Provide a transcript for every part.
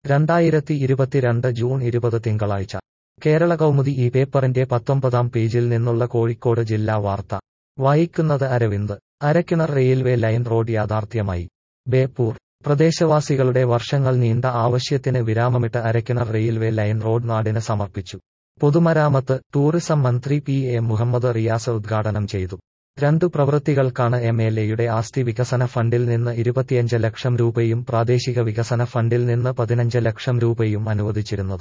രണ്ടായിരത്തി ഇരുപത്തിരണ്ട് ജൂൺ ഇരുപത് തിങ്കളാഴ്ച കേരള കൗമുദി ഈ പേപ്പറിന്റെ പത്തൊമ്പതാം പേജിൽ നിന്നുള്ള കോഴിക്കോട് ജില്ലാ വാർത്ത വായിക്കുന്നത് Aravind Arakkinar railway line road യാഥാർത്ഥ്യമായി ബേപ്പൂർ പ്രദേശവാസികളുടെ വർഷങ്ങൾ നീണ്ട ആവശ്യത്തിന് വിരാമമിട്ട് അരക്കിണർ റെയിൽവേ ലൈൻ റോഡ് നാടിന് സമർപ്പിച്ചു പൊതുമരാമത്ത് ടൂറിസം മന്ത്രി പി എ മുഹമ്മദ് റിയാസ് ഉദ്ഘാടനം ചെയ്തു രണ്ടു പ്രവൃത്തികൾക്കാണ് എം എൽ എയുടെ ആസ്തി വികസന ഫണ്ടിൽ നിന്ന് ഇരുപത്തിയഞ്ച് ലക്ഷം രൂപയും പ്രാദേശിക വികസന ഫണ്ടിൽ നിന്ന് പതിനഞ്ച് ലക്ഷം രൂപയും അനുവദിച്ചിരുന്നത്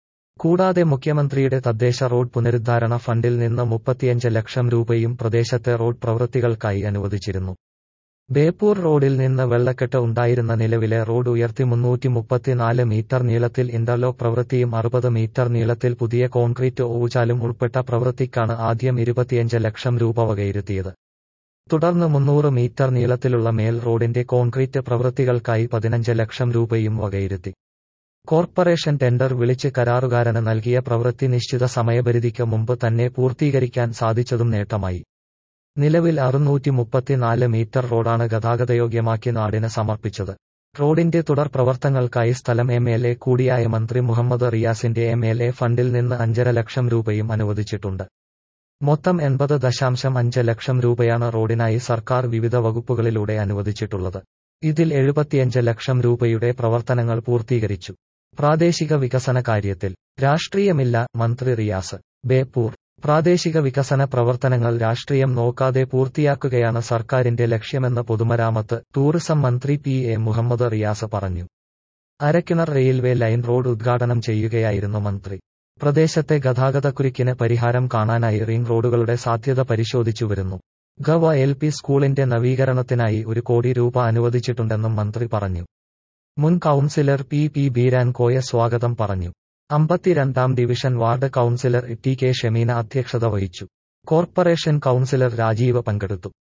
കൂടാതെ മുഖ്യമന്ത്രിയുടെ തദ്ദേശ റോഡ് പുനരുദ്ധാരണ ഫണ്ടിൽ നിന്ന് മുപ്പത്തിയഞ്ച് ലക്ഷം രൂപയും പ്രദേശത്തെ റോഡ് പ്രവൃത്തികൾക്കായി അനുവദിച്ചിരുന്നു ബേപ്പൂർ റോഡിൽ നിന്ന് വെള്ളക്കെട്ട് ഉണ്ടായിരുന്ന നിലവിലെ റോഡ് ഉയർത്തി മുന്നൂറ്റി മുപ്പത്തിനാല് മീറ്റർ നീളത്തിൽ ഇന്റർലോക്ക് പ്രവൃത്തിയും അറുപത് മീറ്റർ നീളത്തിൽ പുതിയ കോൺക്രീറ്റ് ഊചാലും ഉൾപ്പെട്ട പ്രവൃത്തിക്കാണ് ആദ്യം ഇരുപത്തിയഞ്ച് ലക്ഷം രൂപ വകയിരുത്തിയത് തുടർന്ന് മുന്നൂറ് മീറ്റർ നീളത്തിലുള്ള മേൽ റോഡിന്റെ കോൺക്രീറ്റ് പ്രവൃത്തികൾക്കായി പതിനഞ്ച് ലക്ഷം രൂപയും വകയിരുത്തി കോർപ്പറേഷൻ ടെൻഡർ വിളിച്ച് കരാറുകാരന് നൽകിയ പ്രവൃത്തി നിശ്ചിത സമയപരിധിക്ക് മുമ്പ് തന്നെ പൂർത്തീകരിക്കാൻ സാധിച്ചതും നേട്ടമായി നിലവിൽ അറുന്നൂറ്റി മുപ്പത്തിനാല് മീറ്റർ റോഡാണ് ഗതാഗതയോഗ്യമാക്കി നാടിന് സമർപ്പിച്ചത് റോഡിന്റെ തുടർ പ്രവർത്തനങ്ങൾക്കായി സ്ഥലം എം എൽ എ കൂടിയായ മന്ത്രി മുഹമ്മദ് റിയാസിന്റെ എം എൽ എ ഫണ്ടിൽ നിന്ന് അഞ്ചര ലക്ഷം രൂപയും അനുവദിച്ചിട്ടുണ്ട് മൊത്തം എൺപത് ദശാംശം അഞ്ച് ലക്ഷം രൂപയാണ് റോഡിനായി സർക്കാർ വിവിധ വകുപ്പുകളിലൂടെ അനുവദിച്ചിട്ടുള്ളത് ഇതിൽ എഴുപത്തിയഞ്ച് ലക്ഷം രൂപയുടെ പ്രവർത്തനങ്ങൾ പൂർത്തീകരിച്ചു പ്രാദേശിക വികസന കാര്യത്തിൽ രാഷ്ട്രീയമില്ല മന്ത്രി റിയാസ് ബേപ്പൂർ പ്രാദേശിക വികസന പ്രവർത്തനങ്ങൾ രാഷ്ട്രീയം നോക്കാതെ പൂർത്തിയാക്കുകയാണ് സർക്കാരിന്റെ ലക്ഷ്യമെന്ന് പൊതുമരാമത്ത് ടൂറിസം മന്ത്രി പി എ മുഹമ്മദ് റിയാസ് പറഞ്ഞു അരക്കിണർ റെയിൽവേ ലൈൻ റോഡ് ഉദ്ഘാടനം ചെയ്യുകയായിരുന്നു മന്ത്രി പ്രദേശത്തെ ഗതാഗതക്കുരുക്കിന് പരിഹാരം കാണാനായി റിംഗ് റോഡുകളുടെ സാധ്യത പരിശോധിച്ചു വരുന്നു ഗവ എൽ പി സ്കൂളിന്റെ നവീകരണത്തിനായി ഒരു കോടി രൂപ അനുവദിച്ചിട്ടുണ്ടെന്നും മന്ത്രി പറഞ്ഞു മുൻ councillor P P Beeran Koya സ്വാഗതം പറഞ്ഞു അമ്പത്തിരണ്ടാം division ward councillor T K Shemeena അധ്യക്ഷത വഹിച്ചു കോർപ്പറേഷൻ കൌൺസിലർ രാജീവ് പങ്കെടുത്തു